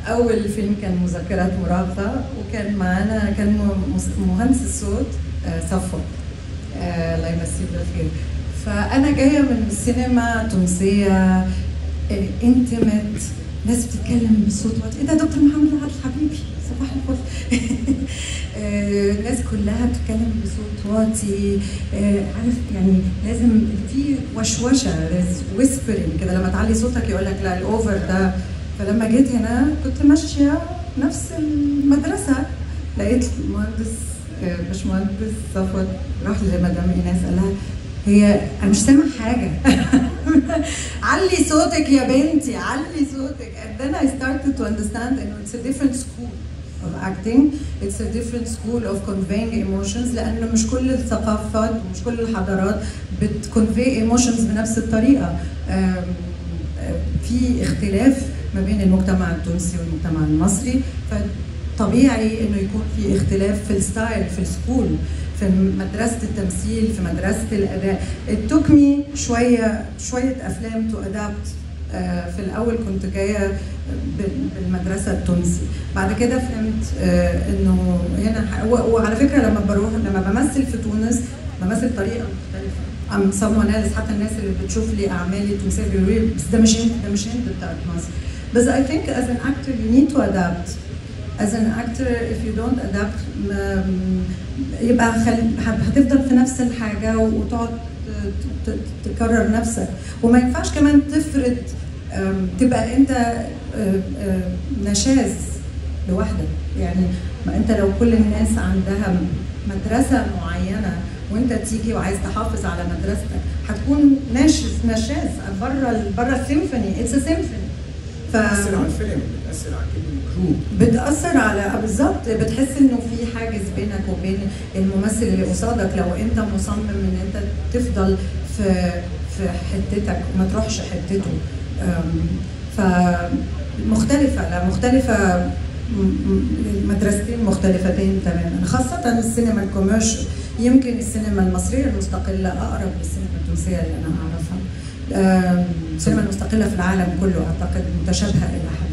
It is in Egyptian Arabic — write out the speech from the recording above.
اول فيلم كان مذكرات مراهقه وكان معانا كان م- مهندس الصوت آه، صفوت آه، الله يمسيه بالخير فانا جايه من السينما تونسيه انتمت ناس بتتكلم بصوت واطي ايه ده دكتور محمد عادل حبيبي صباح الفل آه، الناس كلها بتتكلم بصوت واطي آه، عارف يعني لازم في وشوشه ويسبرنج كده لما تعلي صوتك يقول لك لا الاوفر ده فلما جيت هنا كنت ماشيه نفس المدرسه لقيت المهندس آه، باشمهندس صفوت راح لمدام ايناس قال لها هي انا مش سامع حاجه علي صوتك يا بنتي علي صوتك and then I started to understand انه it's a different school of acting it's a different school of conveying emotions لانه مش كل الثقافات ومش كل الحضارات بتconvey emotions بنفس الطريقه أم، أم، في اختلاف ما بين المجتمع التونسي والمجتمع المصري فطبيعي انه يكون في اختلاف في الستايل في السكول في مدرسه التمثيل في مدرسه الاداء it took me شويه شويه افلام تو ادابت في الاول كنت جايه بال- بالمدرسه التونسي بعد كده فهمت آه، انه هنا ح- و- وعلى فكره لما بروح لما بمثل في تونس بمثل بطريقه مختلفه ام someone else حتى الناس اللي بتشوف لي اعمالي التونسيه بيقولوا لي بس ده مش انت ده مش انت بتاعت مصر بس I think as an actor you need to adapt as an actor if you don't adapt م- يبقى خل... هت- هتفضل في نفس الحاجة وتقعد ت- ت- تكرر نفسك وما ينفعش كمان تفرض أم، تبقى انت أم، أم، نشاز لوحدك يعني ما انت لو كل الناس عندها مدرسة معينة وانت تيجي وعايز تحافظ على مدرستك هتكون ناشز نشاز بره بره السيمفوني اتس سيمفوني ف بتاثر على الفيلم بتاثر على كل الكرو بتأثر على آه بالظبط بتحس انه في حاجز بينك وبين الممثل اللي قصادك لو انت مصمم ان انت تفضل في في حتتك وما تروحش حتته أم، فمختلفة لا مختلفة م- م- مدرستين مختلفتين تماما خاصة السينما الكوميرشال يمكن السينما المصرية المستقلة أقرب للسينما التونسية اللي أنا أعرفها أم، السينما المستقلة في العالم كله أعتقد متشابهة إلى حد